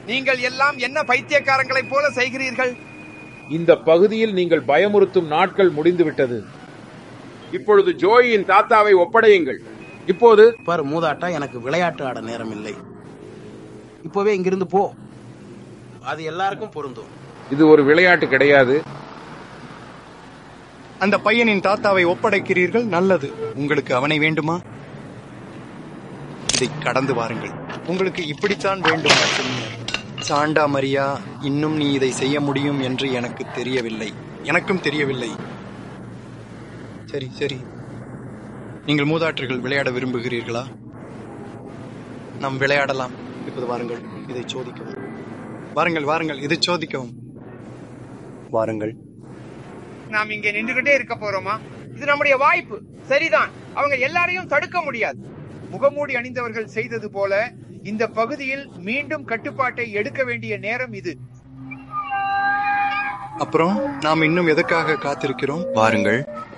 நீங்கள் எல்லாம் என்ன பைத்தியக்காரங்களைப் போல செய்கிறீர்கள் இந்த பகுதியில் நீங்கள் பயமுறுத்தும் நாட்கள் முடிந்துவிட்டது இப்பொழுது ஜோயின் தாத்தாவை ஒப்படையுங்கள் இப்போது பாரு மூதாட்டா எனக்கு விளையாட்டு ஆட நேரம் இல்லை இப்பவே இங்கிருந்து போ அது எல்லாருக்கும் பொருந்தும் இது ஒரு விளையாட்டு கிடையாது அந்த பையனின் தாத்தாவை ஒப்படைக்கிறீர்கள் நல்லது உங்களுக்கு அவனை வேண்டுமா இதை கடந்து வாருங்கள் உங்களுக்கு இப்படித்தான் வேண்டும் சீனியர். சாண்டா மரியா இன்னும் நீ இதை செய்ய முடியும் என்று எனக்கு தெரியவில்லை எனக்கும் தெரியவில்லை சரி சரி நீங்கள் மூதாற்றர்கள் விளையாட விரும்புகிறீர்களா நாம் விளையாடலாம் இப்போது வாருங்கள் இதை சோதிக்கவும் வாருங்கள் வாருங்கள் இதை சோதிக்கவும் வாருங்கள் நாம் இங்கே நின்றுகிட்டே இருக்க போறோமா இது நம்முடைய வாய்ப்பு சரிதான் அவங்க எல்லாரையும் தடுக்க முடியாது முகமூடி அணிந்தவர்கள் செய்தது போல இந்த பகுதியில் மீண்டும் கட்டுப்பாட்டை எடுக்க வேண்டிய நேரம் இது அப்புறம் நாம் இன்னும் எதுக்காக காத்திருக்கிறோம் வாருங்கள்